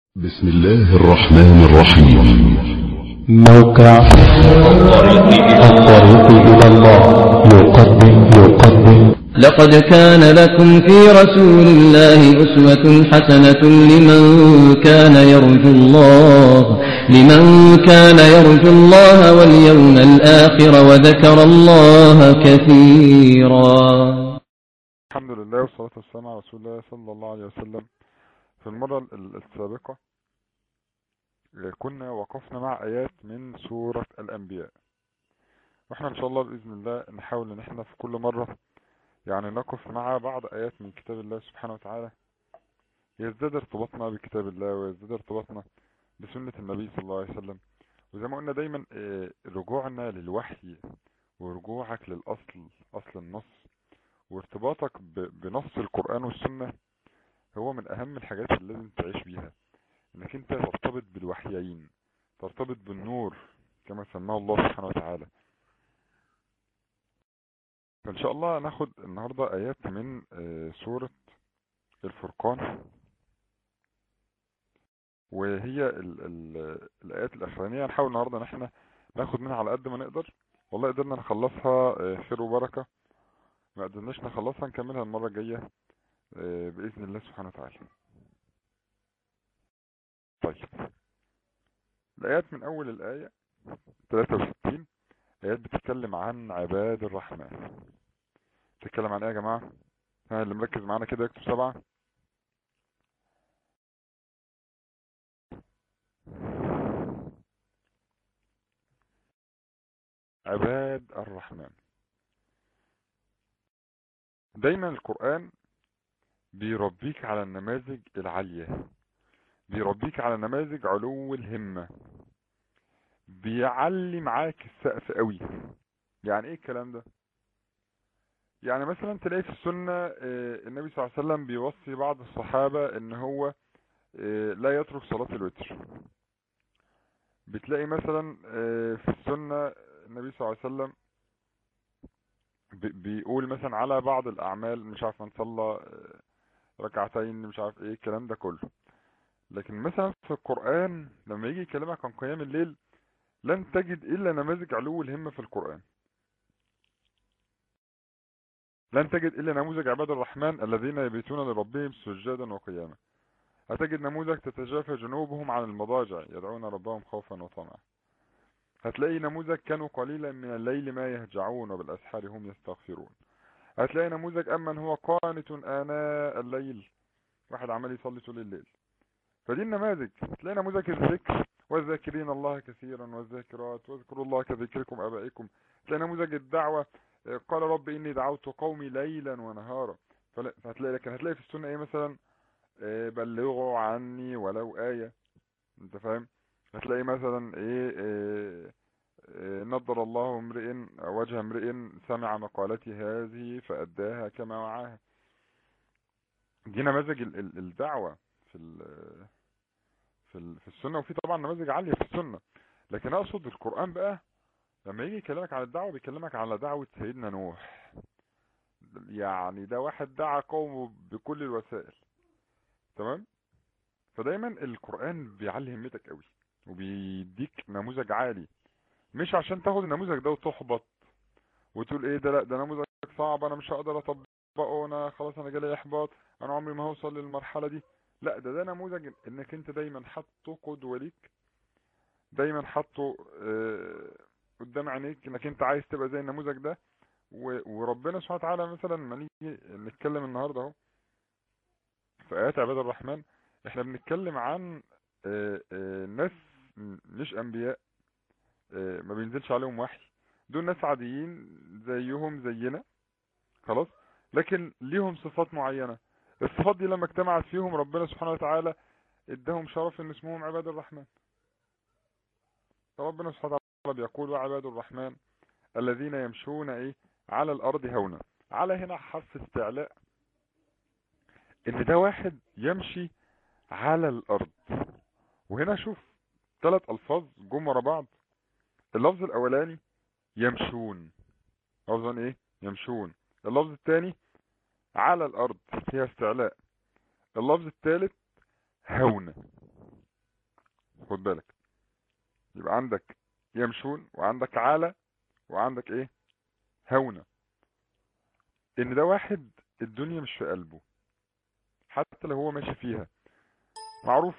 بسم الله الرحمن الرحيم موقع الطريق إلى الله يقدم يقدم لقد كان لكم في رسول الله أسوة حسنة لمن كان يرجو الله لمن كان يرجو الله واليوم الآخر وذكر الله كثيرا الحمد لله والصلاة والسلام على رسول الله صلى الله عليه وسلم في المرة ال- السابقة آه، كنا وقفنا مع آيات من سورة الأنبياء واحنا إن شاء الله بإذن الله نحاول إن احنا في كل مرة يعني نقف مع بعض آيات من كتاب الله سبحانه وتعالى يزداد ارتباطنا بكتاب الله ويزداد ارتباطنا بسنة النبي صلى الله عليه وسلم وزي ما قلنا دايما آه، رجوعنا للوحي ورجوعك للأصل أصل النص وارتباطك ب- بنص القرآن والسنة هو من أهم الحاجات اللي لازم تعيش بيها انك انت ترتبط بالوحيين ترتبط بالنور كما سماه الله سبحانه وتعالى فإن شاء الله ناخد النهاردة آيات من آه، سورة الفرقان وهي ال ال الآيات الأخرانية هنحاول النهاردة إن احنا ناخد منها على قد ما نقدر والله قدرنا نخلصها آه، خير وبركة ما قدرناش نخلصها نكملها المرة الجاية آه، بإذن الله سبحانه وتعالى طيب الآيات من أول الآية 63 آيات بتتكلم عن عباد الرحمن بتتكلم عن إيه يا جماعة ها اللي مركز معانا كده يكتب سبعة عباد الرحمن دايما القرآن بيربيك على النماذج العالية بيربيك على نماذج علو الهمة بيعلي معاك السقف قوي يعني ايه الكلام ده يعني مثلا تلاقي في السنة آه، النبي صلى الله عليه وسلم بيوصي بعض الصحابة ان هو آه، لا يترك صلاة الوتر بتلاقي مثلا آه، في السنة النبي صلى الله عليه وسلم بي- بيقول مثلا على بعض الأعمال مش عارف من صلى آه، ركعتين مش عارف ايه الكلام ده كله لكن مثلا في القرآن لما يجي يكلمك عن قيام الليل لن تجد إلا نماذج علو الهمة في القرآن لن تجد إلا نموذج عباد الرحمن الذين يبيتون لربهم سجادا وقياما هتجد نموذج تتجافى جنوبهم عن المضاجع يدعون ربهم خوفا وطمعا هتلاقي نموذج كانوا قليلا من الليل ما يهجعون وبالأسحار هم يستغفرون هتلاقي نموذج أمن هو قانت آناء الليل واحد عمال يصلي طول الليل فدي النماذج تلاقي نموذج الذكر والذاكرين الله كثيرا والذاكرات واذكروا الله كذكركم ابائكم تلاقي نموذج الدعوة آه، قال رب اني دعوت قومي ليلا ونهارا فلا- فهتلاقي لكن هتلاقي في السنة ايه مثلا آه، بلغوا عني ولو آية انت فاهم هتلاقي مثلا ايه آه، آه، نضر الله امرئ وجه امرئ سمع مقالتي هذه فأداها كما وعاها دي نماذج ال- ال- الدعوة في ال- في ال- في السنة وفي طبعا نماذج عالية في السنة لكن اقصد القرآن بقى لما يجي يكلمك عن الدعوة بيكلمك على دعوة سيدنا نوح يعني ده واحد دعا قومه بكل الوسائل تمام فدايما القرآن بيعلي همتك قوي وبيديك نموذج عالي مش عشان تاخد النموذج ده وتحبط وتقول ايه ده لا ده نموذج صعب انا مش هقدر اطبقه انا خلاص انا جالي احباط انا عمري ما هوصل للمرحلة دي لا ده ده نموذج انك انت دايما حاطه قدوة ليك دايما حاطه آه، قدام عينيك انك انت عايز تبقى زي النموذج ده و- وربنا سبحانه وتعالى مثلا لما نيجي نتكلم النهارده اهو في ايات عباد الرحمن احنا بنتكلم عن آه، آه، ناس مش انبياء آه، ما بينزلش عليهم وحي دول ناس عاديين زيهم زينا خلاص لكن ليهم صفات معينة الصفات دي لما اجتمعت فيهم ربنا سبحانه وتعالى اداهم شرف ان اسمهم عباد الرحمن فربنا سبحانه وتعالى بيقول وعباد الرحمن الذين يمشون ايه على الارض هونا على هنا حرف استعلاء ان ده واحد يمشي على الارض وهنا شوف ثلاث الفاظ جم ورا بعض اللفظ الاولاني يمشون لفظا ايه يمشون اللفظ الثاني على الارض فيها استعلاء اللفظ الثالث هونا خد بالك يبقى عندك يمشون وعندك عالة وعندك ايه هونة ان ده واحد الدنيا مش في قلبه حتى لو هو ماشي فيها معروف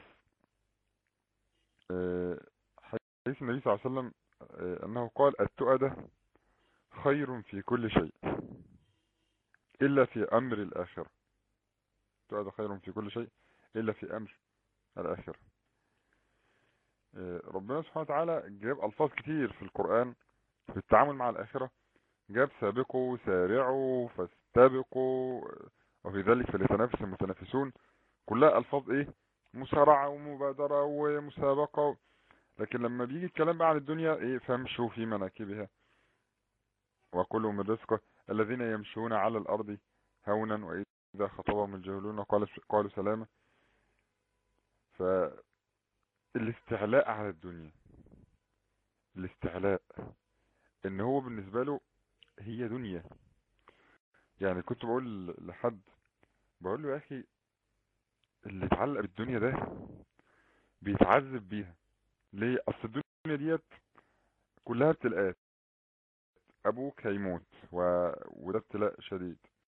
آه، حديث النبي صلى الله عليه وسلم آه، انه قال التؤدة خير في كل شيء الا في امر الاخرة التؤدة خير في كل شيء الا في امر الاخرة آه، ربنا سبحانه وتعالى جاب الفاظ كتير في القرآن في التعامل مع الاخرة جاب سابقوا سارعوا فاستبقوا وفي ذلك فليتنافس المتنافسون كلها الفاظ ايه مسارعة ومبادرة ومسابقة لكن لما بيجي الكلام بقى عن الدنيا ايه فامشوا في مناكبها وكلوا من رزقه الذين يمشون على الارض هونا واذا خطبهم الجاهلون قال قالوا سلاما فالاستعلاء على الدنيا الاستعلاء ان هو بالنسبة له هي دنيا يعني كنت بقول لحد بقول له يا اخي اللي اتعلق بالدنيا ده بيتعذب بيها ليه اصل الدنيا ديت كلها ابتلاءات ابوك هيموت و... وده ابتلاء شديد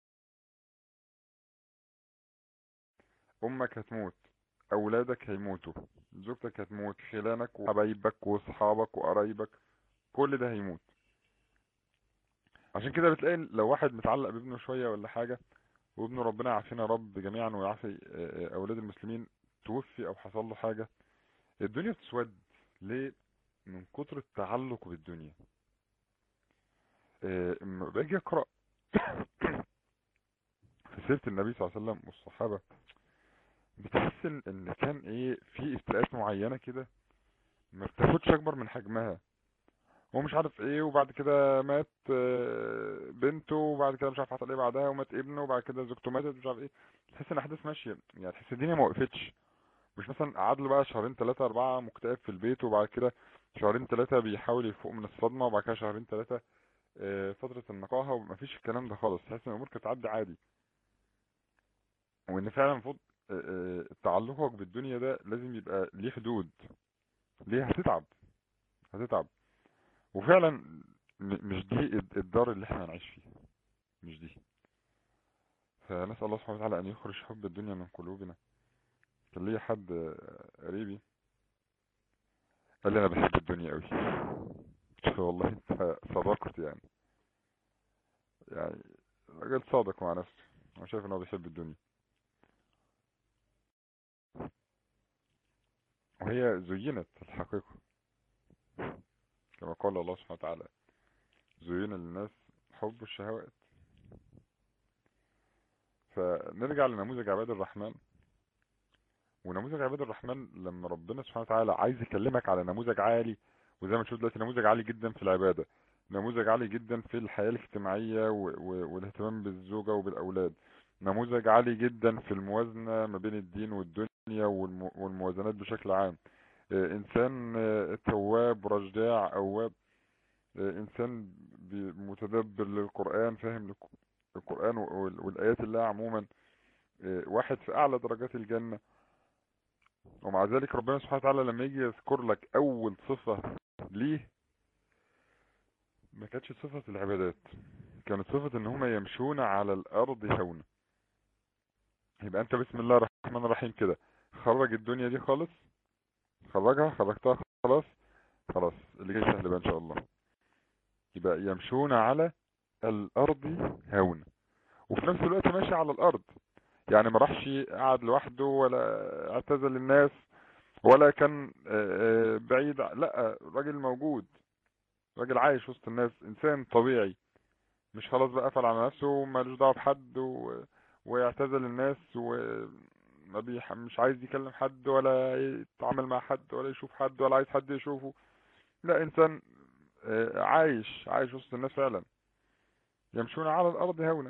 امك هتموت اولادك هيموتوا زوجتك هتموت خلانك وحبايبك واصحابك وقرايبك كل ده هيموت عشان كده بتلاقي لو واحد متعلق بابنه شوية ولا حاجة وابنه ربنا يعافينا يا رب جميعا ويعافي اولاد المسلمين توفي او حصل له حاجة الدنيا بتسود ليه من كتر التعلق بالدنيا اما باجي اقرا في سيره النبي صلى الله عليه وسلم والصحابه بتحس ان ان كان ايه في ابتلاءات معينه كده ما بتاخدش اكبر من حجمها هو مش عارف ايه وبعد كده مات بنته وبعد كده مش عارف حصل ايه بعدها ومات ابنه وبعد كده زوجته ماتت مش عارف ايه تحس ان الاحداث ماشيه يعني تحس الدنيا ما وقفتش مش مثلا قعد له بقى شهرين ثلاثة أربعة مكتئب في البيت وبعد كده شهرين ثلاثة بيحاول يفوق من الصدمة وبعد كده شهرين ثلاثة فترة النقاهة ومفيش الكلام ده خالص تحس ان الأمور كانت تعدي عادي وإن فعلا المفروض تعلقك بالدنيا ده لازم يبقى ليه حدود ليه هتتعب هتتعب وفعلا مش دي الدار اللي احنا هنعيش فيها مش دي فنسأل الله سبحانه وتعالى أن يخرج حب الدنيا من قلوبنا كان ليا حد قريبي قال لي انا بحب الدنيا قوي والله انت صدقت يعني يعني راجل صادق مع نفسه انا شايف ان هو بيحب الدنيا وهي زينت الحقيقة كما قال الله سبحانه وتعالى زين للناس حب الشهوات فنرجع لنموذج عباد الرحمن ونموذج عباد الرحمن لما ربنا سبحانه وتعالى عايز يكلمك على نموذج عالي وزي ما تشوف دلوقتي نموذج عالي جدا في العبادة نموذج عالي جدا في الحياة الاجتماعية والاهتمام بالزوجة وبالأولاد نموذج عالي جدا في الموازنة ما بين الدين والدنيا والموازنات بشكل عام إنسان تواب رجاع أواب إنسان متدبر للقرآن فاهم القرآن والآيات الله عموما واحد في أعلى درجات الجنة ومع ذلك ربنا سبحانه وتعالى لما يجي يذكر لك اول صفة ليه ما كانتش صفة العبادات كانت صفة ان هم يمشون على الارض هونا يبقى انت بسم الله الرحمن الرحيم كده خرج الدنيا دي خالص خرجها خرجتها خلاص خلاص اللي جاي سهل بقى ان شاء الله يبقى يمشون على الارض هونا وفي نفس الوقت ماشي على الارض يعني ما راحش قعد لوحده ولا اعتزل الناس ولا كان بعيد لا راجل موجود راجل عايش وسط الناس انسان طبيعي مش خلاص بقى قفل على نفسه ومالوش دعوه بحد و... ويعتزل الناس وما بيح... مش عايز يكلم حد ولا يتعامل مع حد ولا يشوف حد ولا عايز حد يشوفه لا انسان عايش عايش وسط الناس فعلا يمشون على الارض هونا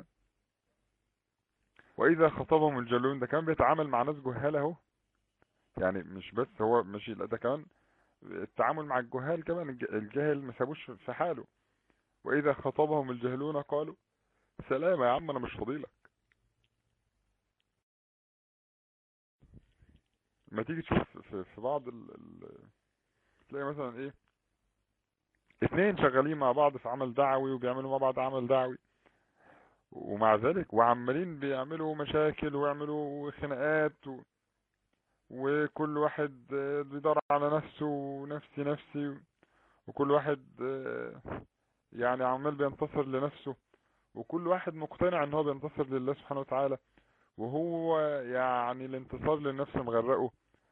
واذا خطبهم الجلون ده كمان بيتعامل مع ناس جهال اهو يعني مش بس هو ماشي لا ده كمان التعامل مع الجهال كمان الجاهل ما سابوش في حاله واذا خطبهم الجاهلون قالوا سلام يا عم انا مش فضيلك ما تيجي تشوف في, في بعض ال... ال... تلاقي مثلا ايه اتنين شغالين مع بعض في عمل دعوي وبيعملوا مع بعض عمل دعوي ومع ذلك وعمالين بيعملوا مشاكل ويعملوا خناقات و... وكل واحد بيدور على نفسه ونفسي نفسي وكل واحد يعني عمال بينتصر لنفسه وكل واحد مقتنع ان هو بينتصر لله سبحانه وتعالى وهو يعني الانتصار للنفس مغرقه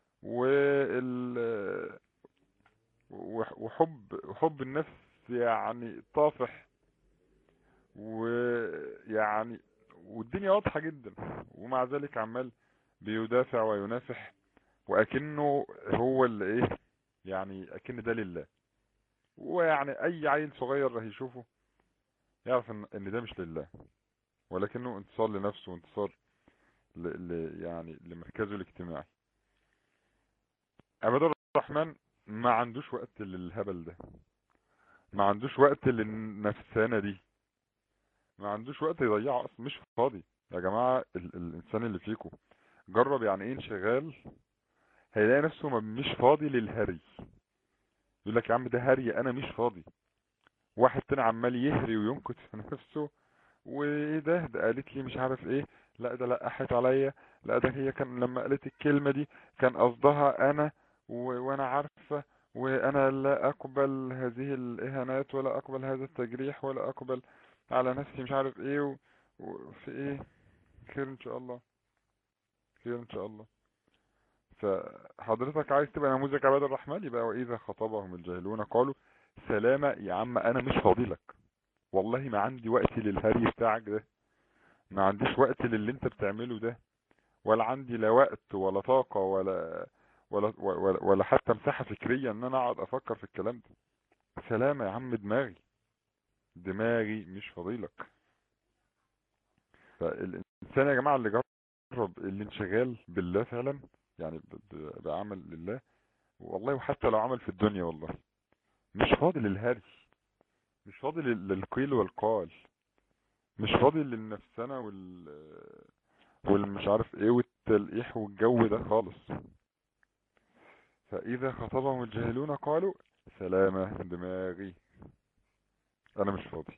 وال وحب وحب النفس يعني طافح ويعني والدنيا واضحة جدا ومع ذلك عمال بيدافع وينافح واكنه هو اللي ايه يعني اكن ده لله ويعني اي عيل صغير هيشوفه يعرف ان ان ده مش لله ولكنه انتصار لنفسه وانتصار ل... ل... يعني لمركزه الاجتماعي عباد الرحمن ما عندوش وقت للهبل ده ما عندوش وقت للنفسانة دي ما عندوش وقت يضيعه اصلا مش فاضي يا جماعة ال... الانسان اللي فيكم جرب يعني ايه انشغال هيلاقي نفسه مش فاضي للهري يقول لك يا عم ده هري انا مش فاضي واحد تاني عمال يهري وينكت في نفسه وايه ده ده قالت لي مش عارف ايه لا ده لقحت عليا لا ده هي كان لما قالت الكلمة دي كان قصدها انا و... وانا عارفة وانا لا اقبل هذه الاهانات ولا اقبل هذا التجريح ولا اقبل على نفسي مش عارف ايه و... وفي ايه خير ان شاء الله خير ان شاء الله فحضرتك عايز تبقى نموذج عباد الرحمن يبقى واذا خطبهم الجاهلون قالوا سلامة يا عم انا مش فاضي لك والله ما عندي وقت للهري بتاعك ده ما عنديش وقت للي انت بتعمله ده ولا عندي لا وقت ولا طاقة ولا ولا ولا, ولا حتى مساحة فكرية ان انا اقعد افكر في الكلام ده سلامة يا عم دماغي دماغي مش فاضيلك فالانسان يا جماعة اللي جرب الانشغال بالله فعلا يعني بعمل لله والله وحتى لو عمل في الدنيا والله مش فاضي للهري مش فاضي للقيل والقال مش فاضي للنفسنة وال والمش عارف ايه والتلقيح والجو ده خالص فاذا خطبهم الجاهلون قالوا سلامة دماغي انا مش فاضي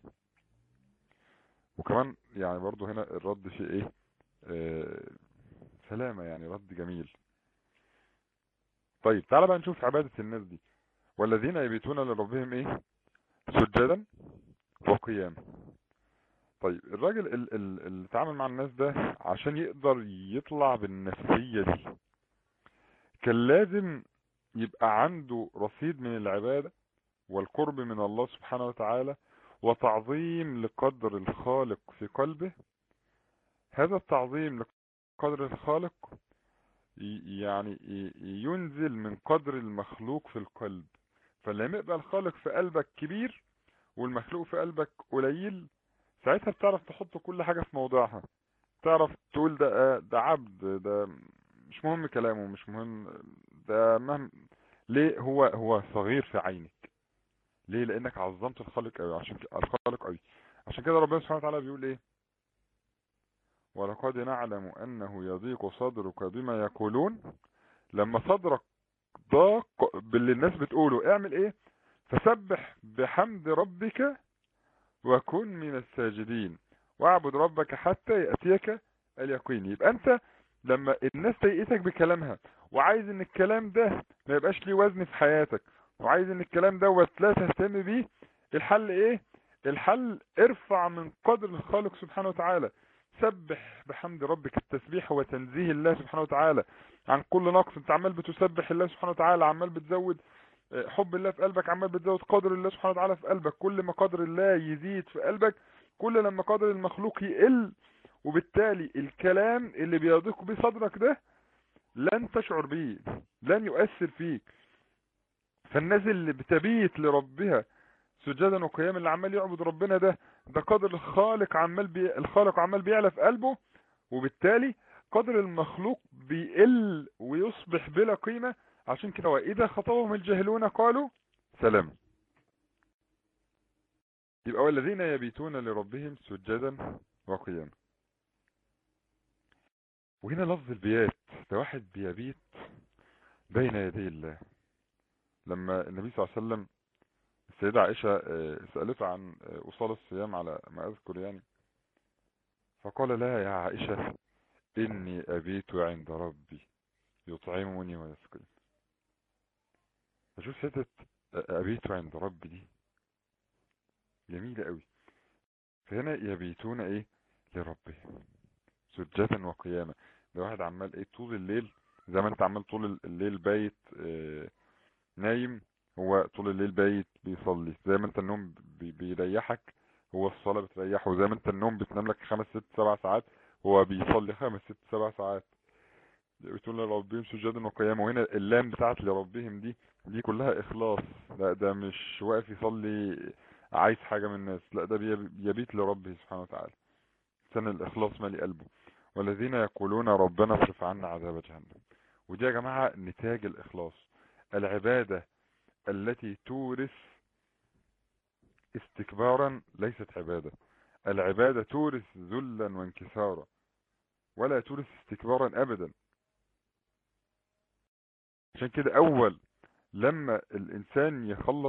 وكمان يعني برضو هنا الرد في ايه آه سلامة يعني رد جميل طيب تعال بقى نشوف عبادة الناس دي والذين يبيتون لربهم ايه سجدا وقياما طيب الراجل اللي اتعامل مع الناس ده عشان يقدر يطلع بالنفسية دي كان لازم يبقى عنده رصيد من العبادة والقرب من الله سبحانه وتعالى وتعظيم لقدر الخالق في قلبه هذا التعظيم لقدر الخالق يعني ينزل من قدر المخلوق في القلب فلما يبقى الخالق في قلبك كبير والمخلوق في قلبك قليل ساعتها بتعرف تحط كل حاجة في موضعها تعرف تقول ده ده عبد ده مش مهم كلامه مش مهم ده مهم ليه هو هو صغير في عينك ليه لانك عظمت الخالق قوي عشان الخالق قوي عشان كده ربنا سبحانه وتعالى بيقول ايه ولقد نعلم انه يضيق صدرك بما يقولون لما صدرك ضاق باللي الناس بتقوله اعمل ايه فسبح بحمد ربك وكن من الساجدين واعبد ربك حتى يأتيك اليقين يبقى انت لما الناس تيئتك بكلامها وعايز ان الكلام ده ما يبقاش ليه وزن في حياتك وعايز ان الكلام دوت لا تهتم بيه الحل ايه الحل ارفع من قدر الخالق سبحانه وتعالى سبح بحمد ربك التسبيح وتنزيه الله سبحانه وتعالى عن كل نقص انت عمال بتسبح الله سبحانه وتعالى عمال بتزود حب الله في قلبك عمال بتزود قدر الله سبحانه وتعالى في قلبك كل ما قدر الله يزيد في قلبك كل لما قدر المخلوق يقل وبالتالي الكلام اللي بيضيق بيه صدرك ده لن تشعر بيه لن يؤثر فيك فالناس اللي بتبيت لربها سجدا وقياما اللي عمال يعبد ربنا ده ده قدر الخالق عمال بي الخالق عمال بيعلى في قلبه وبالتالي قدر المخلوق بيقل ويصبح بلا قيمة عشان كده وإذا خطبهم الجاهلون قالوا سلام يبقى والذين يبيتون لربهم سجدا وقياما وهنا لفظ البيات ده واحد بيبيت بين يدي الله لما النبي صلى الله عليه وسلم السيدة عائشة سألته عن وصال الصيام على ما أذكر يعني فقال لها يا عائشة إني أبيت عند ربي يطعمني ويسكن فشوف حتة أبيت عند ربي دي جميلة قوي فهنا يبيتون ايه لربهم سجدا وقياما ده واحد عمال ايه طول الليل زي ما انت عمال طول الليل بايت اه نايم هو طول الليل بايت بيصلي زي ما انت النوم بي بيريحك هو الصلاة بتريحه زي ما انت النوم بتنام لك خمس ست سبع ساعات هو بيصلي خمس ست سبع ساعات يبيتون لربهم سجدا وقياما وهنا اللام بتاعت لربهم دي دي كلها اخلاص لا ده مش واقف يصلي عايز حاجة من الناس لا ده يبيت لربه سبحانه وتعالى سنة الإخلاص مالي قلبه والذين يقولون ربنا اصرف عنا عذاب جهنم ودي يا جماعة نتاج الإخلاص العبادة التي تورث استكبارا ليست عبادة العبادة تورث ذلا وانكسارا ولا تورث استكبارا أبدا عشان كده أول لما الإنسان يخلص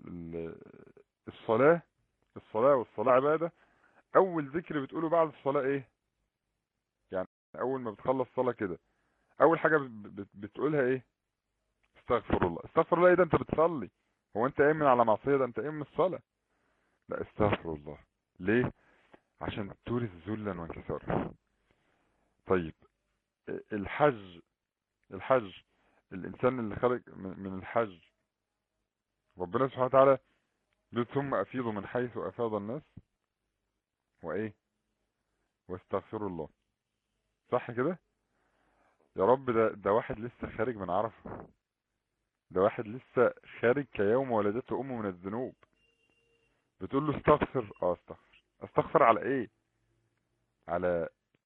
الصلاة الصلاة والصلاة عبادة أول ذكر بتقوله بعد الصلاة إيه يعني أول ما بتخلص صلاة كده أول حاجة بتقولها إيه استغفر الله استغفر الله إيه ده أنت بتصلي هو أنت قايم من على معصية ده أنت قايم من الصلاة لا استغفر الله ليه عشان تورث ذلا وانكسارا طيب الحج الحج الإنسان اللي خرج من الحج ربنا سبحانه وتعالى ثم أفيضوا من حيث أفاض الناس وإيه واستغفروا الله صح كده يا رب ده, ده واحد لسه خارج من عرفة ده واحد لسه خارج كيوم ولدته أمه من الذنوب بتقول له استغفر اه استغفر استغفر على ايه على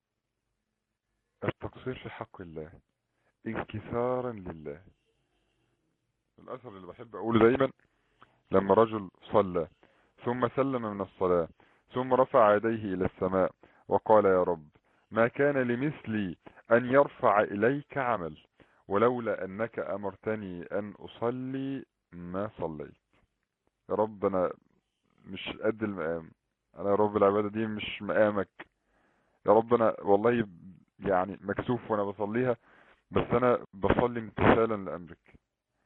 التقصير في حق الله انكسارا لله الأثر اللي بحب أقوله دايما لما رجل صلى ثم سلم من الصلاة ثم رفع يديه إلى السماء وقال يا رب ما كان لمثلي أن يرفع إليك عمل ولولا أنك أمرتني أن أصلي ما صليت يا رب أنا مش قد المقام أنا يا رب العبادة دي مش مقامك يا رب أنا والله يعني مكسوف وأنا بصليها بس أنا بصلي امتثالا لأمرك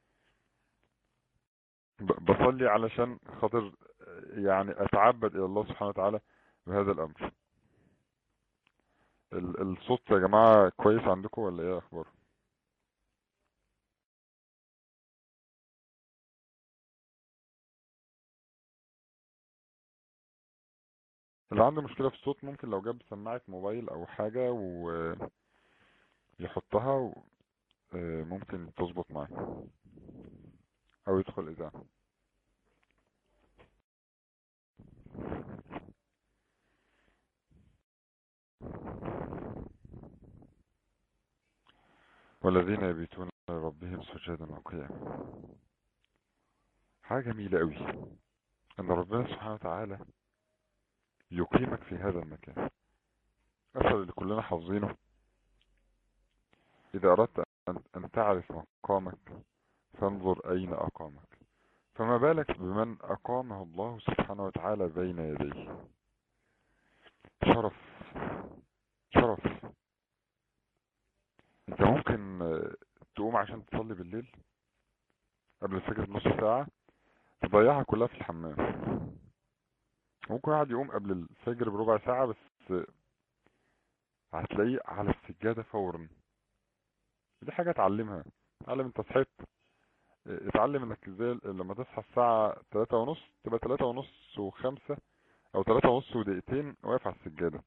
بصلي علشان خاطر يعني اتعبد الى الله سبحانه وتعالى بهذا الامر الصوت يا جماعة كويس عندكم ولا ايه اخبار اللي عنده مشكلة في الصوت ممكن لو جاب سماعة موبايل او حاجة ويحطها ممكن تظبط معاه او يدخل اذاعة والذين يبيتون لربهم سجدا وقياما حاجة جميلة قوي ان ربنا سبحانه وتعالى يقيمك في هذا المكان أثر اللي كلنا حافظينه إذا أردت أن تعرف مقامك فانظر أين أقامك فما بالك بمن أقامه الله سبحانه وتعالى بين يديه شرف شرف انت ممكن تقوم عشان تصلي بالليل قبل الفجر بنص ساعة تضيعها كلها في الحمام ممكن واحد يقوم قبل الفجر بربع ساعة بس هتلاقيه على السجادة فورا دي حاجة اتعلمها اتعلم انت صحيت اتعلم انك ازاي لما تصحى الساعة تلاتة ونص تبقى تلاتة ونص وخمسة او تلاتة ونص ودقيقتين واقف على السجادة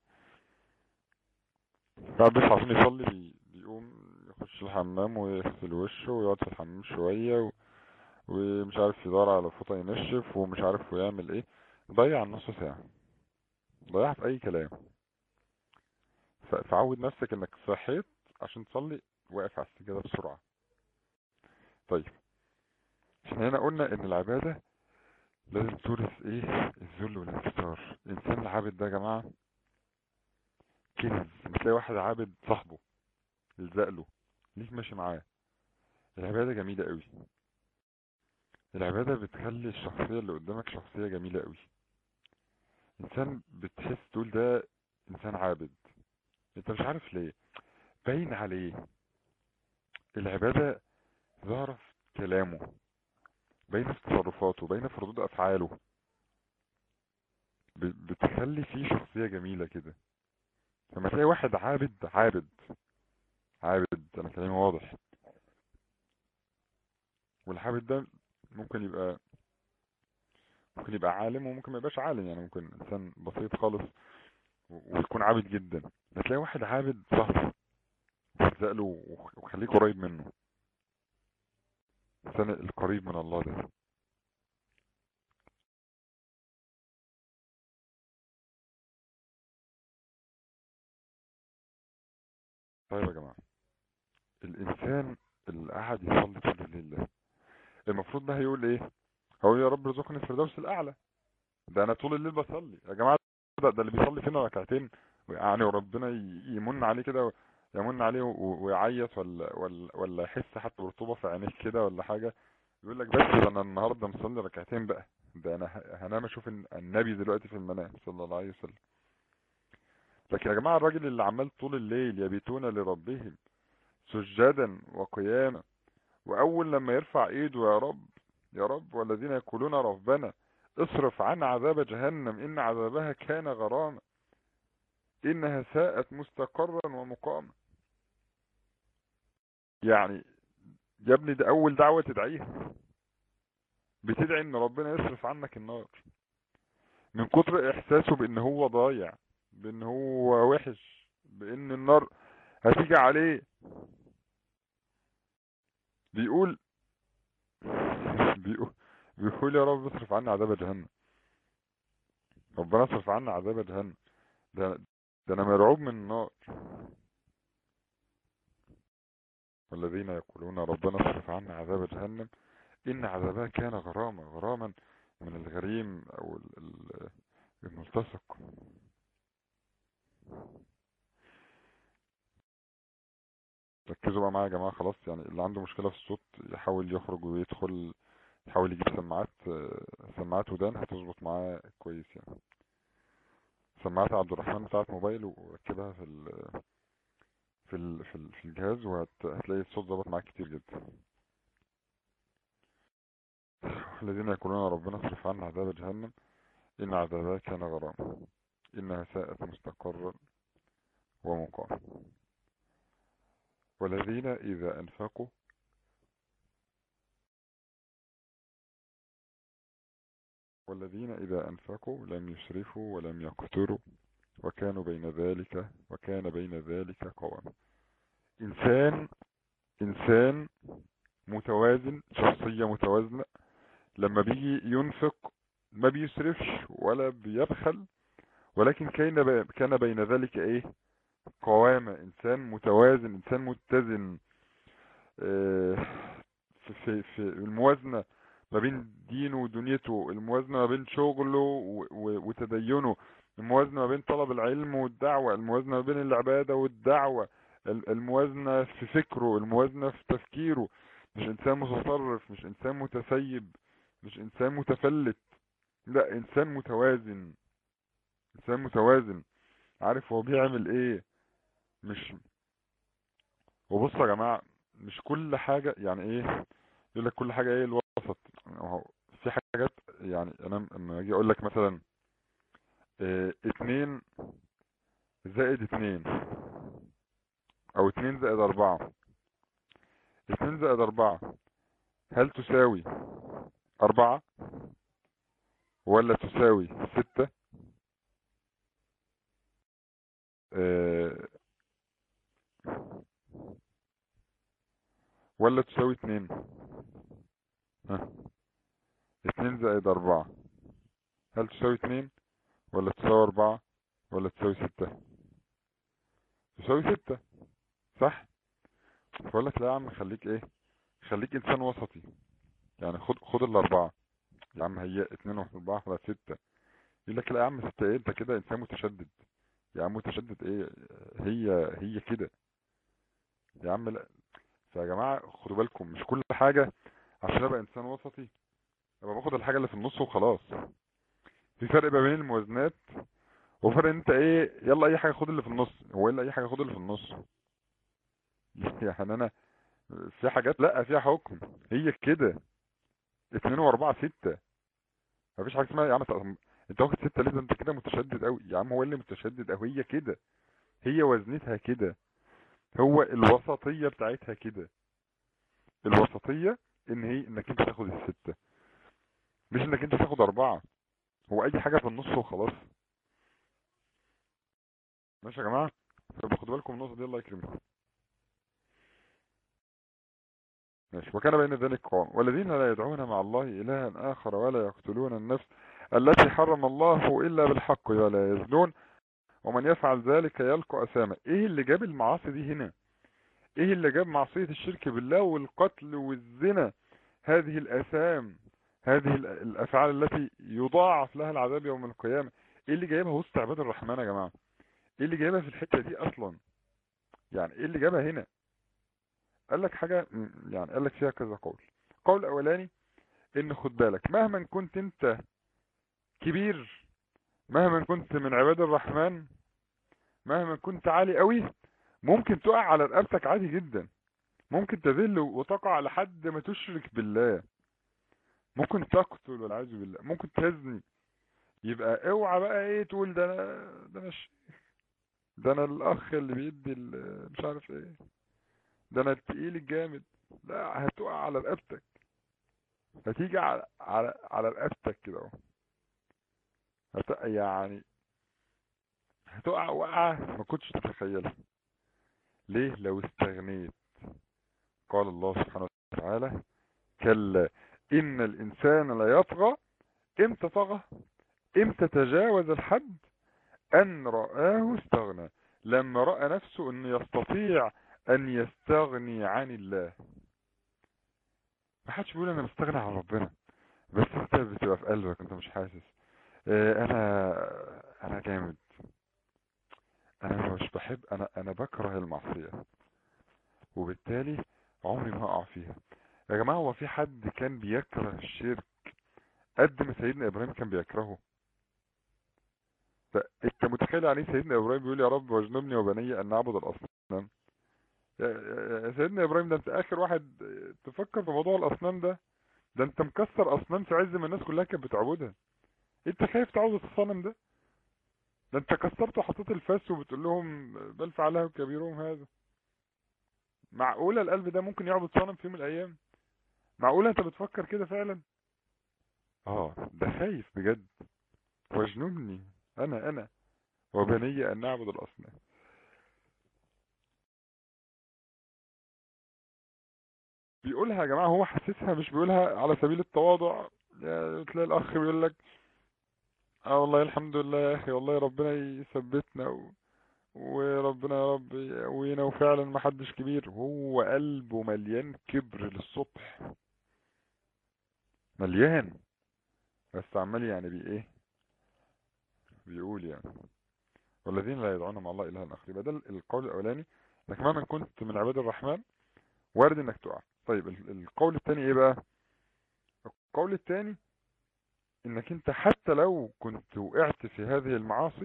بعد بيصحى عشان يصلي بي بيقوم يخش الحمام ويغسل وشه ويقعد في الحمام شوية و... ومش عارف يدور على فوطة ينشف ومش عارف ويعمل ايه ضيع النص ساعة ضيعها في اي كلام ف... فعود نفسك انك صحيت عشان تصلي واقف على السجادة بسرعة طيب احنا هنا قلنا ان العبادة لازم تورث ايه الذل والانكسار الانسان العابد ده يا جماعة كنز لما تلاقي واحد عابد صاحبه يلزق له ليك ماشي معاه العبادة جميلة قوي العبادة بتخلي الشخصية اللي قدامك شخصية جميلة قوي انسان بتحس تقول ده انسان عابد انت مش عارف ليه باين عليه العبادة ظاهرة في كلامه باينة في تصرفاته باينة في ردود افعاله ب- بتخلي فيه شخصية جميلة كده لما تلاقي واحد عابد عابد عابد انا كلامي واضح والعابد ده ممكن يبقى ممكن يبقى عالم وممكن ما يبقاش عالم يعني ممكن انسان بسيط خالص و- ويكون عابد جدا هتلاقي واحد عابد صاحبه والزق له وخ- وخليك قريب منه الانسان القريب من الله ده طيب يا جماعة الإنسان اللي قاعد يصلي طول الليل ده المفروض ده هيقول إيه؟ هو يا رب ارزقني الفردوس الأعلى ده أنا طول الليل بصلي يا جماعة ده, ده اللي بيصلي فينا ركعتين يعني وربنا ي- يمن عليه كده يمن عليه و- ويعيط ولا ولا ولا يحس حتى برطوبة في عينيه كده ولا حاجة يقول لك بس ده أنا النهاردة مصلي ركعتين بقى ده أنا ه- هنام أشوف الن- النبي دلوقتي في المنام صلى الله عليه وسلم لكن يا جماعة الراجل اللي عمال طول الليل يبيتون لربهم سجدا وقياما وأول لما يرفع إيده يا رب يا رب والذين يقولون ربنا اصرف عن عذاب جهنم إن عذابها كان غراما إنها ساءت مستقرا ومقاما يعني يا ابني ده أول دعوة تدعيها بتدعي إن ربنا يصرف عنك النار من كتر إحساسه بإن هو ضايع بإن هو وحش بإن النار هتيجي عليه بيقول بيقول بيقول يا رب اصرف عنا عذاب جهنم ربنا اصرف عنا عذاب جهنم ده ده انا مرعوب من النار والذين يقولون ربنا اصرف عنا عذاب جهنم ان عذابها كان غراما غراما من الغريم او ال- ال- الملتصق ركزوا بقى معايا يا جماعة خلاص يعني اللي عنده مشكلة في الصوت يحاول يخرج ويدخل يحاول يجيب سماعات آه، سماعات ودان هتظبط معاه كويس يعني سماعات عبد الرحمن بتاعت موبايل وركبها في ال في ال في, ال في الجهاز وهتلاقي الصوت ظبط معاك كتير جدا الذين يقولون ربنا اصرف عنا عذاب جهنم إن عذابها كان غراما إنها ساءت مستقرا ومقاما والذين إذا أنفقوا والذين إذا أنفقوا لم يسرفوا ولم يقتروا وكانوا بين ذلك وكان بين ذلك قواما إنسان إنسان متوازن شخصية متوازنة لما بيجي ينفق ما بيسرفش ولا بيبخل ولكن كان بي- كان بين ذلك ايه قوامة انسان متوازن انسان متزن آه، في, في, في الموازنة ما بين دينه ودنيته الموازنة ما بين شغله و- و- وتدينه الموازنة ما بين طلب العلم والدعوة الموازنة ما بين العبادة والدعوة ال- الموازنة في فكره الموازنة في تفكيره مش انسان متطرف مش انسان متسيب مش انسان متفلت لا انسان متوازن انسان متوازن عارف هو بيعمل ايه مش وبصوا يا جماعة مش كل حاجة يعني ايه يقول لك كل حاجة ايه الوسط هو في حاجات يعني انا لما اجي اقول لك مثلا اه اتنين زائد اتنين او اتنين زائد اربعة اتنين زائد اربعة هل تساوي اربعة ولا تساوي ستة اه ولا تساوي اتنين ها اتنين زائد اربعة هل تساوي اتنين ولا تساوي اربعة ولا تساوي ستة تساوي ستة صح بقول لك لا يا عم خليك ايه خليك انسان وسطي يعني خد خد الاربعة يا عم هي اتنين واربعة ولا ستة يقول لك لا يا عم ستة ايه انت كده انسان متشدد يا عم متشدد ايه هي هي كده يا عم لا فيا جماعة خدوا بالكم مش كل حاجة عشان ابقى انسان وسطي ابقى باخد الحاجة اللي في النص وخلاص في فرق ما بين الموازنات وفرق انت ايه يلا اي حاجة خد اللي في النص هو الا اي حاجة خد اللي في النص يعني انا في حاجات لا فيها حكم هي كده اتنين واربعة ستة مفيش حاجة اسمها يا عم طب انت واخد ستة ليه ده انت كده متشدد قوي يا عم هو اللي متشدد او هي كده هي وزنتها كده هو الوسطية بتاعتها كده الوسطية ان هي انك انت تاخد الستة مش انك انت تاخد اربعة هو اي حاجة في النص وخلاص ماشي يا جماعة فخدوا بالكم النقطة دي الله يكرمكم ماشي وكان بين ذلك قوم والذين لا يدعون مع الله إلها آخر ولا يقتلون النفس التي حرم الله إلا بالحق ولا يزنون ومن يفعل ذلك يلقى أسامة إيه اللي جاب المعاصي دي هنا إيه اللي جاب معصية الشرك بالله والقتل والزنا هذه الأسام هذه الأفعال التي يضاعف لها العذاب يوم القيامة إيه اللي جايبها وسط عباد الرحمن يا جماعة إيه اللي جايبها في الحتة دي أصلا يعني إيه اللي جابها هنا قال لك حاجة يعني قال لك فيها كذا قول القول الأولاني إن خد بالك مهما كنت أنت كبير مهما كنت من عباد الرحمن مهما كنت عالي قوي ممكن تقع على رقبتك عادي جدا ممكن تذل وتقع لحد ما تشرك بالله ممكن تقتل والعياذ بالله ممكن تزني يبقى اوعى بقى ايه تقول ده انا ده انا الشيخ ده انا الاخ اللي بيدي مش عارف ايه ده انا التقيل الجامد لا هتقع على رقبتك هتيجي على على على رقبتك كده اهو هت... يعني هتقع وقعة ما كنتش تتخيلها ليه لو استغنيت قال الله سبحانه وتعالى كلا إن الإنسان لا يطغى إمتى طغى إمتى تجاوز الحد أن رآه استغنى لما رأى نفسه أنه يستطيع أن يستغني عن الله ما حدش بيقول أنا مستغني عن ربنا بس أنت بتبقى في قلبك أنت مش حاسس أنا أنا جامد أنا مش بحب أنا أنا بكره المعصية وبالتالي عمري ما أقع فيها يا جماعة هو في حد كان بيكره الشرك قد ما سيدنا إبراهيم كان بيكرهه فأنت متخيل يعني سيدنا إبراهيم بيقول يا رب واجنبني وبني أن نعبد الأصنام يا سيدنا إبراهيم ده أنت آخر واحد تفكر في موضوع الأصنام ده ده أنت مكسر أصنام في عز ما الناس كلها كانت بتعبدها أنت خايف تعبد الصنم ده ده أنت كسرت وحطيت الفاس وبتقول لهم بل فعلها كبيرهم هذا معقولة القلب ده ممكن يعبد صنم في يوم من الأيام معقولة أنت بتفكر كده فعلا اه ده خايف بجد واجنبني انا انا وبني ان نعبد الاصنام بيقولها يا جماعة هو حاسسها مش بيقولها على سبيل التواضع تلاقي الاخ بيقول لك اه والله الحمد لله يا اخي والله ربنا يثبتنا و... وربنا يا رب يقوينا وفعلا ما حدش كبير هو قلبه مليان كبر للصبح مليان بس عمال يعني بي ايه بيقول يعني والذين لا يدعون مع الله إلها آخر يبقى ده القول الأولاني انك مهما كنت من عباد الرحمن وارد انك تقع طيب القول الثاني ايه بقى القول الثاني انك انت حتى لو كنت وقعت في هذه المعاصي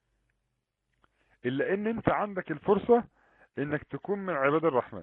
الا ان انت عندك الفرصة انك تكون من عباد الرحمن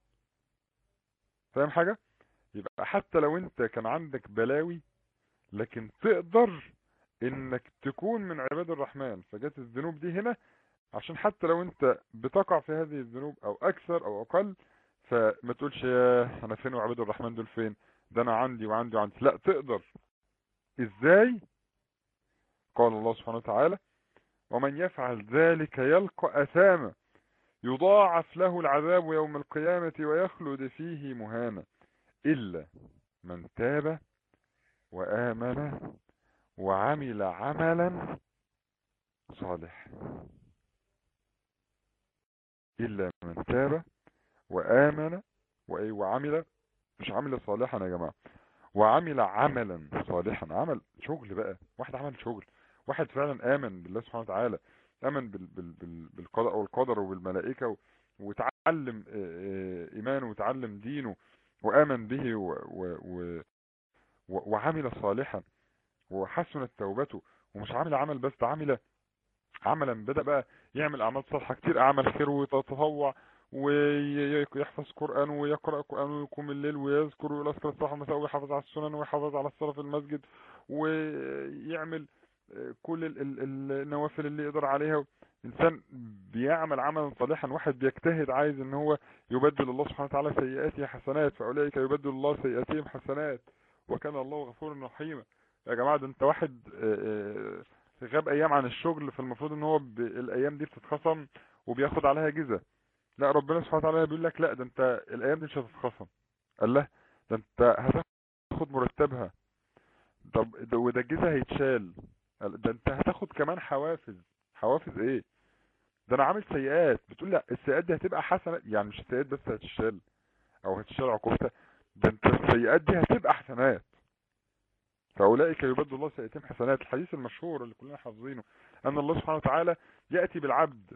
فاهم حاجة يبقى حتى لو انت كان عندك بلاوي لكن تقدر انك تكون من عباد الرحمن فجت الذنوب دي هنا عشان حتى لو انت بتقع في هذه الذنوب او اكثر او اقل فما تقولش يا انا فين وعباد الرحمن دول فين ده انا عندي وعندي وعندي لا تقدر ازاي قال الله سبحانه وتعالى ومن يفعل ذلك يلقى أثاما يضاعف له العذاب يوم القيامة ويخلد فيه مهانا إلا من تاب وآمن وعمل عملا صالح إلا من تاب وآمن وعمل مش عمل صالحا يا جماعة وعمل عملا صالحا عمل شغل بقى واحد عمل شغل واحد فعلا آمن بالله سبحانه وتعالى آمن بال بال بال بالقضاء والقدر وبالملائكة وتعلم ايمانه وتعلم دينه وامن به و و و وعمل صالحا وحسنت توبته ومش عامل عمل بس ده عامل عملا بدأ بقى يعمل اعمال صالحة كتير اعمال خير ويتطوع ويحفظ قرآن ويقرأ قرآن ويقوم الليل ويذكر ويقول أذكر الصباح والمساء ويحافظ على السنن ويحافظ على الصلاة في المسجد ويعمل كل ال ال النوافل اللي يقدر عليها إنسان بيعمل عملا صالحا واحد بيجتهد عايز ان هو يبدل الله سبحانه وتعالى سيئاته حسنات فأولئك يبدل الله سيئاتهم حسنات وكان الله غفورا رحيما يا جماعة ده انت واحد غاب ايام عن الشغل فالمفروض ان هو الايام دي بتتخصم وبياخد عليها جزء لا ربنا سبحانه وتعالى بيقول لك لا ده انت الايام دي مش هتتخصم قال له ده انت هتاخد مرتبها طب ده وده الجزء هيتشال ده انت هتاخد كمان حوافز حوافز ايه ده انا عامل سيئات بتقول لا السيئات دي هتبقى حسنة يعني مش السيئات بس هتشال او هتشال عقوبتها ده انت السيئات دي هتبقى حسنات فأولئك يبدل الله سيئاتهم حسنات الحديث المشهور اللي كلنا حافظينه أن الله سبحانه وتعالى يأتي بالعبد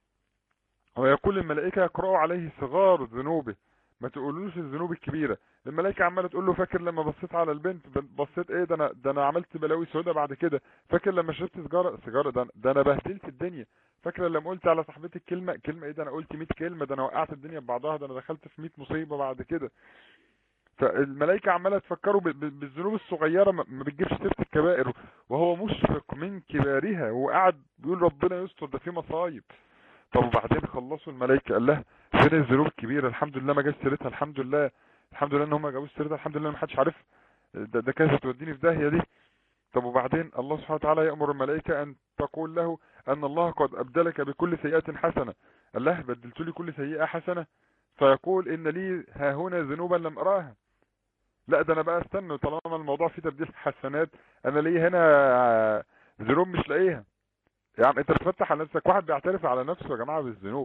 ويقول الملائكة يقرأوا عليه صغار ذنوبه ما تقولوش الذنوب الكبيرة الملائكة عمالة تقول له فاكر لما بصيت على البنت بصيت ايه ده انا ده انا عملت بلاوي سودة بعد كده فاكر لما شربت سيجارة سيجارة ده, ده انا بهدلت الدنيا فاكر لما قلت على صاحبتي الكلمة كلمة ايه ده انا قلت 100 كلمة ده انا وقعت الدنيا ببعضها ده انا دخلت في 100 مصيبة بعد كده فالملائكة عمالة تفكروا بالذنوب الصغيرة ما بتجيبش سيرة الكبائر وهو مشفق من كبارها وقعد بيقول ربنا يستر ده في مصايب طب وبعدين خلصوا الملائكة قال له فين الذنوب الكبيرة الحمد لله ما جاش سيرتها الحمد لله الحمد لله ان هم ما جابوش سيرتها الحمد لله ما حدش عارف ده, ده كانت هتوديني في داهية دي طب وبعدين الله سبحانه وتعالى يأمر الملائكة ان تقول له ان الله قد ابدلك بكل سيئة حسنة قال له بدلت لي كل سيئة حسنة فيقول ان لي ها هنا ذنوبا لم اراها لا ده انا بقى استنى طالما الموضوع فيه تبديل حسنات انا ليه هنا ذنوب مش لاقيها يعني انت بتفتح على نفسك واحد بيعترف على نفسه يا جماعة بالذنوب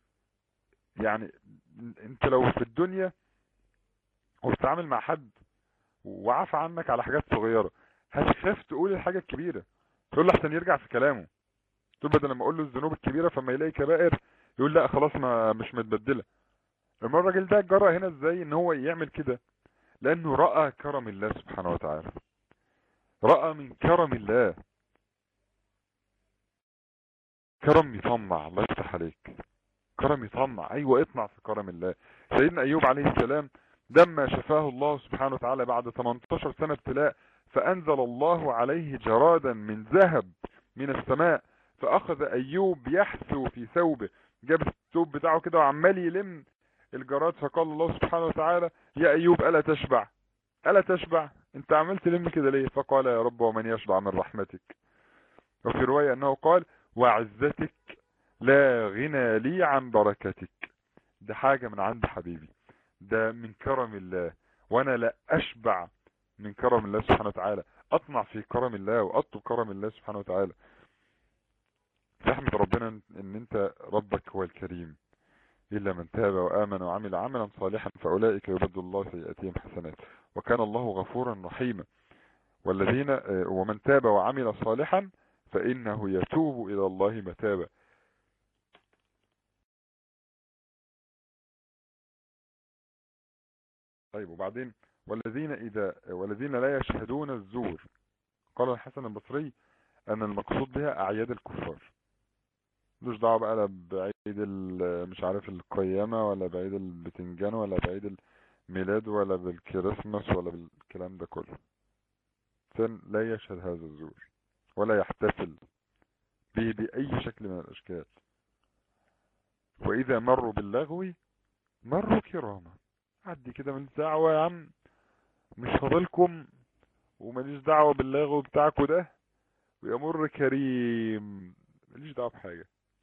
يعني انت لو في الدنيا وبتتعامل مع حد وعفى عنك على حاجات صغيرة هتخاف تقول الحاجة الكبيرة تقول له احسن يرجع في كلامه تقول بدل لما اقول له الذنوب الكبيرة فما يلاقي كبائر يقول لا خلاص ما مش متبدلة المرة الراجل ده جرى هنا ازاي ان هو يعمل كده لانه رأى كرم الله سبحانه وتعالى رأى من كرم الله كرم يطمع الله يفتح عليك كرم يطمع ايوه اطمع في كرم الله سيدنا ايوب عليه السلام لما شفاه الله سبحانه وتعالى بعد 18 سنة ابتلاء فانزل الله عليه جرادا من ذهب من السماء فاخذ ايوب يحثو في ثوبه جاب الثوب بتاعه كده وعمال يلم الجراد فقال الله سبحانه وتعالى يا ايوب الا تشبع الا تشبع انت عملت تلم كده ليه فقال يا رب ومن يشبع من رحمتك وفي رواية انه قال وعزتك لا غنى لي عن بركتك ده حاجة من عند حبيبي ده من كرم الله وانا لا اشبع من كرم الله سبحانه وتعالى اطمع في كرم الله واطلب كرم الله سبحانه وتعالى تحمد ربنا ان انت ربك هو الكريم إلا من تاب وآمن وعمل عملا صالحا فأولئك يبدل الله سيئاتهم حسنات وكان الله غفورا رحيما والذين ومن تاب وعمل صالحا فإنه يتوب إلى الله متابا طيب وبعدين والذين إذا والذين لا يشهدون الزور قال الحسن البصري أن المقصود بها أعياد الكفار ملوش دعوه بقى لا بعيد مش عارف القيامة ولا بعيد البتنجان ولا بعيد الميلاد ولا بالكريسماس ولا بالكلام ده كله إنسان لا يشهد هذا الزور ولا يحتفل به بأي شكل من الأشكال وإذا مروا باللغو مروا كراما عدي كده من دعوة يا عم مش فاضلكم وماليش دعوة باللغو بتاعكم ده ويمر كريم ماليش دعوة بحاجة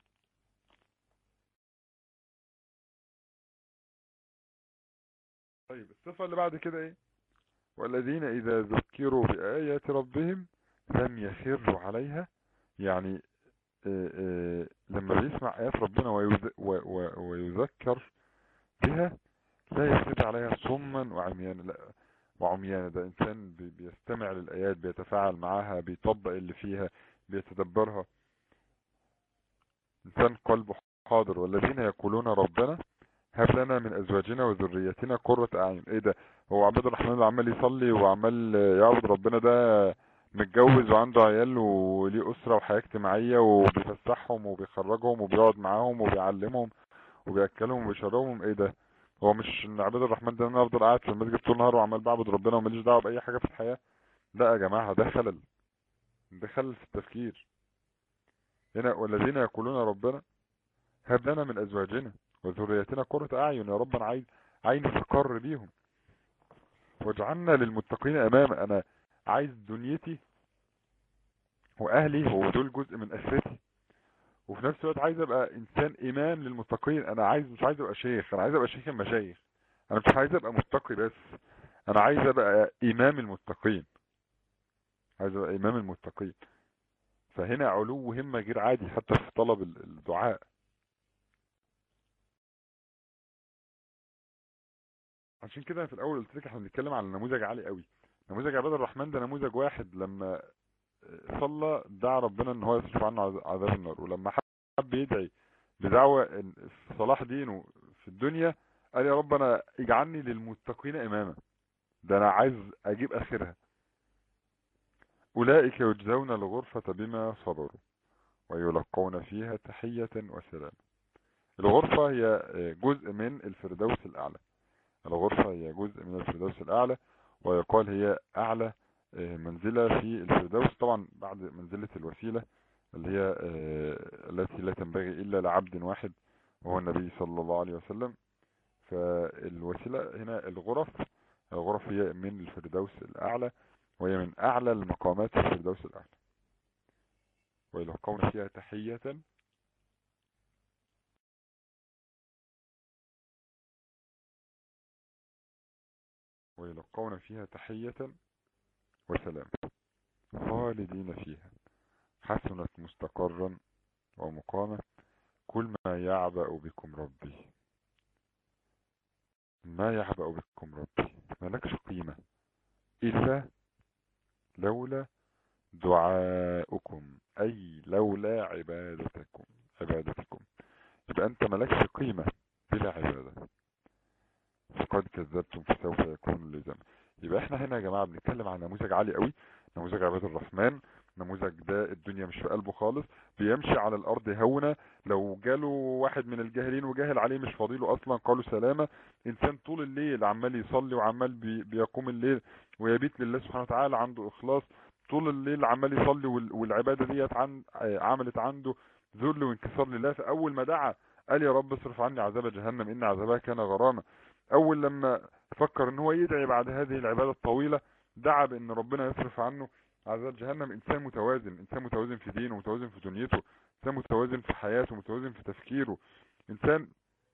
طيب الصفة اللي بعد كده ايه والذين اذا ذكروا بآيات ربهم لم يخروا عليها يعني آآ آآ لما بيسمع آيات ربنا ويذكر بها لا يخرج عليها صما وعميانا لا وعميانا ده انسان بيستمع للآيات بيتفاعل معاها بيطبق اللي فيها بيتدبرها انسان قلبه حاضر والذين يقولون ربنا هب لنا من ازواجنا وذريتنا قرة اعين ايه ده هو عبد الرحمن اللي عمال يصلي وعمال يعبد ربنا ده متجوز وعنده عيال وليه اسرة وحياة اجتماعية وبيفسحهم وبيخرجهم وبيقعد معاهم وبيعلمهم وبياكلهم وبيشربهم ايه ده هو مش ان عباد الرحمن ده ان انا افضل قاعد في المسجد طول النهار وعمال بعبد ربنا وماليش دعوه باي حاجه في الحياه لا يا جماعه ده خلل ده خلل في التفكير هنا والذين يقولون ربنا هب لنا من ازواجنا وذريتنا قرة اعين يا رب انا عايز عيني تقر بيهم واجعلنا للمتقين اماما انا عايز دنيتي واهلي هو دول جزء من اخرتي وفي نفس الوقت عايز ابقى انسان امام للمتقين انا عايز مش عايز ابقى شيخ انا عايز ابقى شيخ المشايخ انا مش عايز ابقى متقي بس انا عايز ابقى امام المتقين عايز ابقى امام المتقين فهنا علو همة غير عادي حتى في طلب الدعاء عشان كده في الاول قلت لك احنا بنتكلم على نموذج عالي قوي نموذج عباد الرحمن ده نموذج واحد لما صلى دعا ربنا ان هو يصرف عنه عذاب النار ولما حب يدعي بدعوة في صلاح دينه في الدنيا قال يا رب انا اجعلني للمتقين اماما ده انا عايز اجيب اخرها اولئك يجزون الغرفة بما صبروا ويلقون فيها تحية وسلام الغرفة هي جزء من الفردوس الاعلى الغرفة هي جزء من الفردوس الاعلى ويقال هي اعلى منزلة في الفردوس طبعا بعد منزلة الوسيلة اللي هي التي لا تنبغي إلا لعبد واحد وهو النبي صلى الله عليه وسلم فالوسيلة هنا الغرف الغرف هي من الفردوس الأعلى وهي من أعلى المقامات في الفردوس الأعلى ويلقون فيها تحية ويلقون فيها تحية وسلام خالدين فيها حسنت مستقرا ومقاما كل ما يعبأ بكم ربي ما يعبأ بكم ربي ملكش قيمة إلا لولا دعاؤكم أي لولا عبادتكم عبادتكم يبقى أنت ملكش قيمة بلا عبادة فقد كذبتم فسوف يكون لزاما يبقى احنا هنا يا جماعة بنتكلم عن نموذج عالي قوي نموذج عباد الرحمن نموذج ده الدنيا مش في قلبه خالص بيمشي على الارض هونة لو جاله واحد من الجاهلين وجاهل عليه مش فاضيله اصلا قالوا سلامة انسان طول الليل عمال يصلي وعمال بي بيقوم الليل ويبيت لله سبحانه وتعالى عنده اخلاص طول الليل عمال يصلي والعبادة ديت عن عملت عنده ذل وانكسار لله فاول ما دعا قال يا رب اصرف عني عذاب جهنم ان عذابها كان غرامة اول لما فكر ان هو يدعي بعد هذه العبادة الطويلة دعا بان ربنا يصرف عنه عذاب جهنم انسان متوازن انسان متوازن في دينه متوازن في دنيته انسان متوازن في حياته متوازن في تفكيره انسان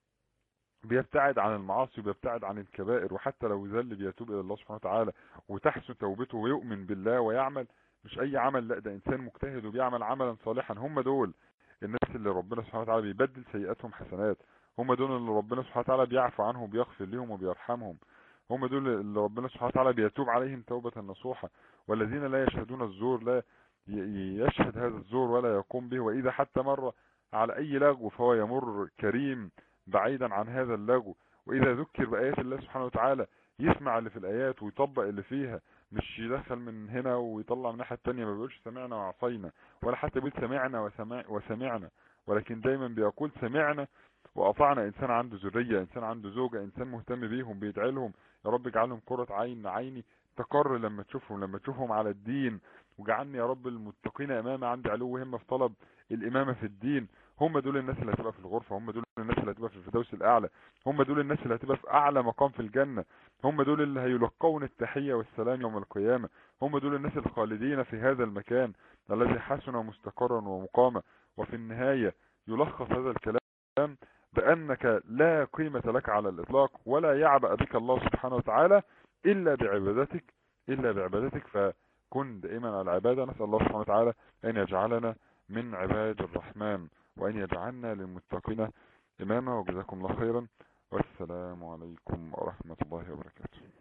بيبتعد عن المعاصي وبيبتعد عن الكبائر وحتى لو ذل بيتوب الى الله سبحانه وتعالى وتحسن توبته ويؤمن بالله ويعمل مش اي عمل لا ده انسان مجتهد وبيعمل عملا صالحا هم دول الناس اللي ربنا سبحانه وتعالى بيبدل سيئاتهم حسنات هم دول اللي ربنا سبحانه وتعالى بيعفو عنهم وبيغفر لهم وبيرحمهم هم دول اللي ربنا سبحانه وتعالى بيتوب عليهم توبة نصوحة والذين لا يشهدون الزور لا يشهد هذا الزور ولا يقوم به وإذا حتى مر على أي لغو فهو يمر كريم بعيدا عن هذا اللغو وإذا ذكر بآيات الله سبحانه وتعالى يسمع اللي في الآيات ويطبق اللي فيها مش يدخل من هنا ويطلع من الناحية التانية ما بيقولش سمعنا وعصينا ولا حتى بيقول سمعنا وسمع وسمعنا ولكن دايما بيقول سمعنا وأطعنا إنسان عنده ذرية إنسان عنده زوجة إنسان مهتم بيهم بيدعي لهم يا رب اجعلهم قرة عين عيني تقر لما تشوفهم لما تشوفهم على الدين وجعلني يا رب المتقين امامي عندي علو همه في طلب الامامه في الدين هم دول الناس اللي هتبقى في الغرفه هم دول الناس اللي هتبقى في الفردوس الاعلى هم دول الناس اللي هتبقى في اعلى مقام في الجنه هم دول اللي هيلقون التحيه والسلام يوم القيامه هم دول الناس الخالدين في هذا المكان الذي حسن مستقرا ومقاما وفي النهايه يلخص هذا الكلام بأنك لا قيمة لك على الإطلاق ولا يعبأ بك الله سبحانه وتعالى إلا بعبادتك إلا بعبادتك فكن دائما على العبادة نسأل الله سبحانه وتعالى أن يجعلنا من عباد الرحمن وأن يجعلنا للمتقين إماما وجزاكم الله خيرا والسلام عليكم ورحمة الله وبركاته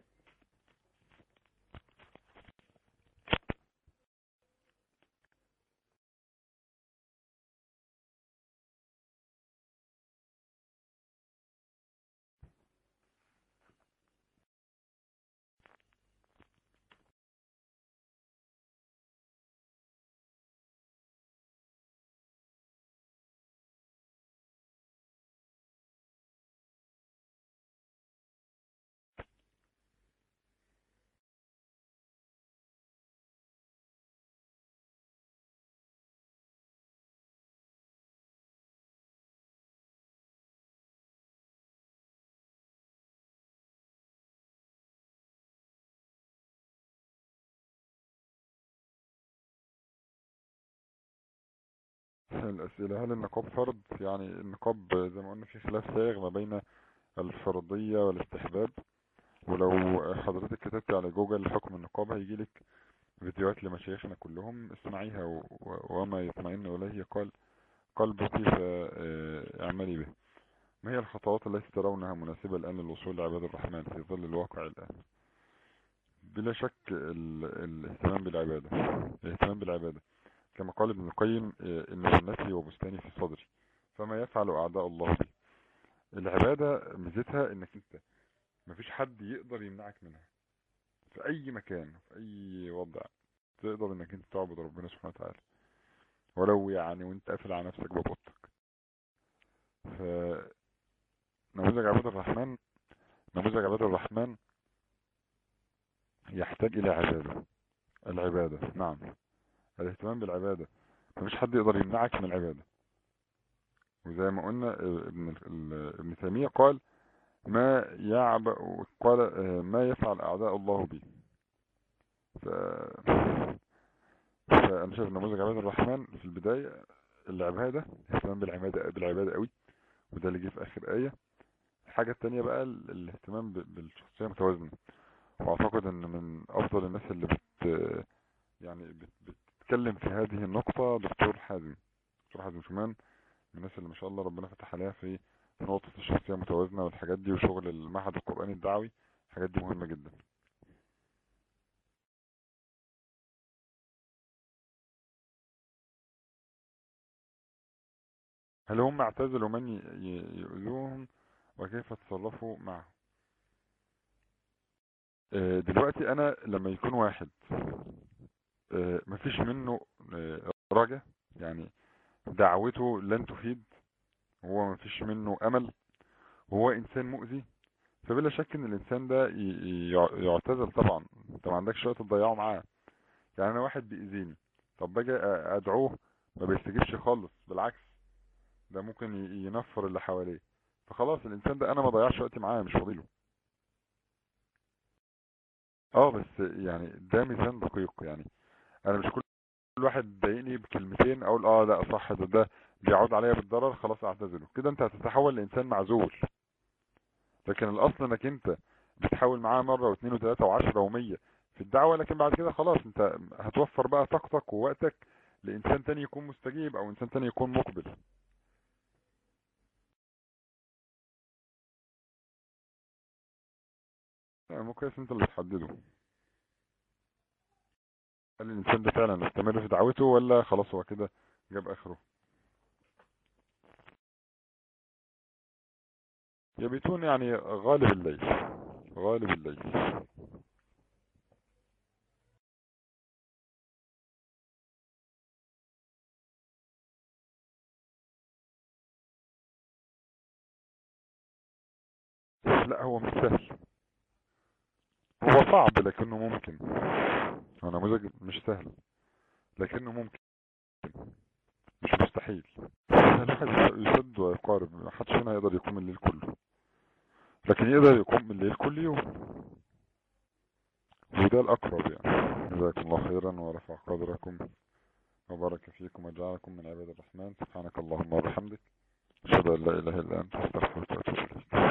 الأسئلة هل النقاب فرض يعني النقاب زي ما قلنا في خلاف سائغ ما بين الفرضية والاستحباب ولو حضرتك كتبت على جوجل حكم النقاب هيجيلك فيديوهات لمشايخنا كلهم اسمعيها و- و- وما يطمئن إليه قال قلبك فاعملي به ما هي الخطوات التي ترونها مناسبة الآن للوصول لعباد الرحمن في ظل الواقع الآن بلا شك ال- الاهتمام بالعبادة الاهتمام بالعبادة كما قال ابن القيم آه، إن جنتي وبستاني في صدري فما يفعل أعداء الله بي العبادة ميزتها إنك أنت مفيش حد يقدر يمنعك منها في أي مكان في أي وضع تقدر إنك أنت تعبد ربنا سبحانه وتعالى ولو يعني وأنت قافل على نفسك باب أوضتك ف نموذج عباد الرحمن نموذج عباد الرحمن يحتاج إلى عبادة العبادة نعم الاهتمام بالعبادة مفيش حد يقدر يمنعك من العبادة وزي ما قلنا آه، ابن ال- ابن تيمية قال ما يعبأ قال آه، ما يفعل أعداء الله بي ف... فأنا شايف نموذج عباد الرحمن في البداية العبادة اهتمام بالعبادة بالعبادة قوي وده اللي جه في آخر آية الحاجة التانية بقى ال- الاهتمام ب- بالشخصية متوازنة واعتقد ان من افضل الناس اللي بت يعني بت بتتكلم في هذه النقطة دكتور حازم دكتور حازم شومان من الناس اللي ما شاء الله ربنا فتح عليها في نقطة الشخصية المتوازنة والحاجات دي وشغل المعهد القرآني الدعوي الحاجات دي مهمة جدا هل هم اعتزلوا من ي- ي- يؤذوهم وكيف تصرفوا معه آه، دلوقتي انا لما يكون واحد آه، مفيش منه آه، رجا يعني دعوته لن تفيد هو مفيش منه امل وهو انسان مؤذي فبلا شك ان الانسان ده ي- ي- يعتزل طبعا انت ما عندكش وقت تضيعه معاه يعني انا واحد بيأذيني طب باجي أ- ادعوه ما بيستجيبش خالص بالعكس ده ممكن ي- ينفر اللي حواليه فخلاص الانسان ده انا ما ضيعش وقتي معاه مش فاضيله اه بس يعني ده ميزان دقيق يعني انا مش كل كل واحد ضايقني بكلمتين اقول اه لا صح ده ده بيعود عليا بالضرر خلاص اعتزله كده انت هتتحول لانسان معزول لكن الاصل انك انت بتحاول معاه مرة واثنين وثلاثة وعشرة ومية في الدعوة لكن بعد كده خلاص انت هتوفر بقى طاقتك ووقتك لانسان تاني يكون مستجيب او انسان تاني يكون مقبل يعني مو كويس انت اللي تحدده هل الانسان ده فعلا يستمر في دعوته ولا خلاص هو كده جاب اخره يبيتون يعني غالب الليل غالب الليل لا هو مش سهل هو صعب لكنه ممكن هو نموذج مش سهل لكنه ممكن مش مستحيل الواحد يسد ويقارب محدش هنا يقدر يقوم الليل كله لكن يقدر يقوم الليل كل يوم وده الأقرب يعني جزاكم الله خيرا ورفع قدركم وبارك فيكم وجعلكم من عباد الرحمن سبحانك اللهم وبحمدك أشهد أن لا إله إلا أنت أستغفرك وأتوب إليك